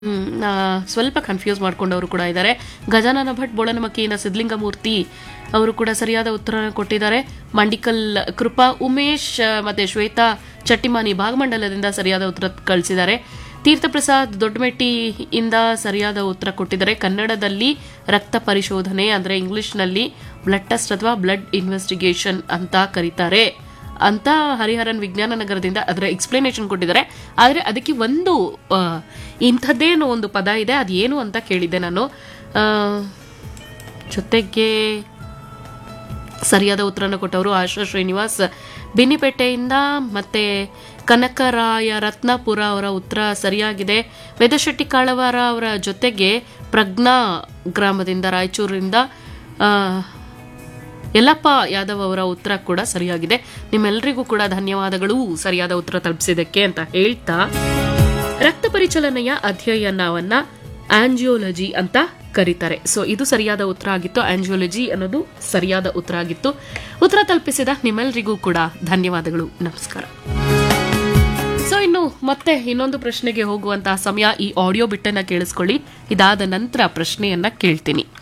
ಹ್ಮ್, ಆ, ಸ್ವಲ್ಪ ಕನ್ಫ್ಯೂಸ್ ಮಾಡ್ಕೊಂಡವರು ಕೂಡ ಇದ್ದಾರೆ ಗಜಾನನ ಭಟ್ ಬೋಳನಮಕ್ಕಿಯಿಂದ ಸಿದ್ಲಿಂಗಮೂರ್ತಿ ಅವರು ಕೂಡ ಸರಿಯಾದ ಉತ್ತರ ಕೊಟ್ಟಿದ್ದಾರೆ ಮಂಡಿಕಲ್ ಕೃಪಾ ಉಮೇಶ್ ಆ, ಮತ್ತೆ ಶ್ವೇತಾ ಚಟ್ಟಿಮಾನಿ ಭಾಗಮಂಡಲದಿಂದ ಸರಿಯಾದ ಉತ್ತರ ಕಳಿಸಿದ್ದಾರೆ ತೀರ್ಥಪ್ರಸಾದ್ ದೊಡ್ಡಮೆಟ್ಟಿಯಿಂದ ಸರಿಯಾದ ಉತ್ತರ ಕೊಟ್ಟಿದ್ದಾರೆ ಕನ್ನಡದಲ್ಲಿ ರಕ್ತ ಪರಿಶೋಧನೆ ಅಂದ್ರೆ ಇಂಗ್ಲಿಷ್ನಲ್ಲಿ ಬ್ಲಡ್ ಟೆಸ್ಟ್ ಅಥವಾ ಬ್ಲಡ್ ಇನ್ವೆಸ್ಟಿಗೇಷನ್ ಅಂತ ಕರೀತಾರೆ ಅಂತ ಹರಿಹರನ್ ವಿಜ್ಞಾನ ನಗರದಿಂದ ಅದರ ಎಕ್ಸ್ಪ್ಲನೇಷನ್ ಕೊಟ್ಟಿದ್ದಾರೆ ಆದರೆ ಅದಕ್ಕೆ ಒಂದು ಆ, ಇಂಥದ್ದೇನೋ ಒಂದು ಪದ ಇದೆ ಅದೇನು ಅಂತ ಕೇಳಿದ್ದೆ ನಾನು ಆ, ಜೊತೆಗೆ ಸರಿಯಾದ ಉತ್ತರನ ಕೊಟ್ಟವರು ಆಶಾ ಶ್ರೀನಿವಾಸ್ ಬಿನ್ನಿಪೇಟೆಯಿಂದ ಮತ್ತೆ ಕನಕರಾಯ ರತ್ನಾಪುರ ಅವರ ಉತ್ತರ ಸರಿಯಾಗಿದೆ ವೇದಶೆಟ್ಟಿ ಕಾಳವಾರ ಅವರ ಜೊತೆಗೆ ಪ್ರಜ್ಞಾ ಗ್ರಾಮದಿಂದ ರಾಯಚೂರಿನಿಂದ ಆ, ಯಲ್ಲಪ್ಪ ಯಾದವ್ ಅವರ ಉತ್ತರ ಕೂಡ ಸರಿಯಾಗಿದೆ ನಿಮ್ಮೆಲ್ಲರಿಗೂ ಕೂಡ ಧನ್ಯವಾದಗಳು ಸರಿಯಾದ ಉತ್ತರ ತಲುಪಿಸಿದ್ದಕ್ಕೆ ಅಂತ ಹೇಳ್ತಾ ರಕ್ತ ಪರಿಚಲನೆಯ ಅಧ್ಯಯನವನ್ನ ಆಂಜಿಯೋಲಜಿ ಅಂತ ಕರೀತಾರೆ ಸೊ ಇದು ಸರಿಯಾದ ಉತ್ತರ ಆಗಿತ್ತು ಆಂಜಿಯೋಲಜಿ ಅನ್ನೋದು ಸರಿಯಾದ ಉತ್ತರ ಆಗಿತ್ತು ಉತ್ತರ ತಲುಪಿಸಿದ ನಿಮ್ಮೆಲ್ಲರಿಗೂ ಕೂಡ ಧನ್ಯವಾದಗಳು ನಮಸ್ಕಾರ ಸೊ ಇನ್ನು ಮತ್ತೆ ಇನ್ನೊಂದು ಪ್ರಶ್ನೆಗೆ ಹೋಗುವಂತಹ ಸಮಯ ಈ ಆಡಿಯೋ ಬಿಟ್ಟನ್ನ ಕೇಳಿಸ್ಕೊಳ್ಳಿ ಇದಾದ ನಂತರ ಪ್ರಶ್ನೆಯನ್ನ ಕೇಳ್ತೀನಿ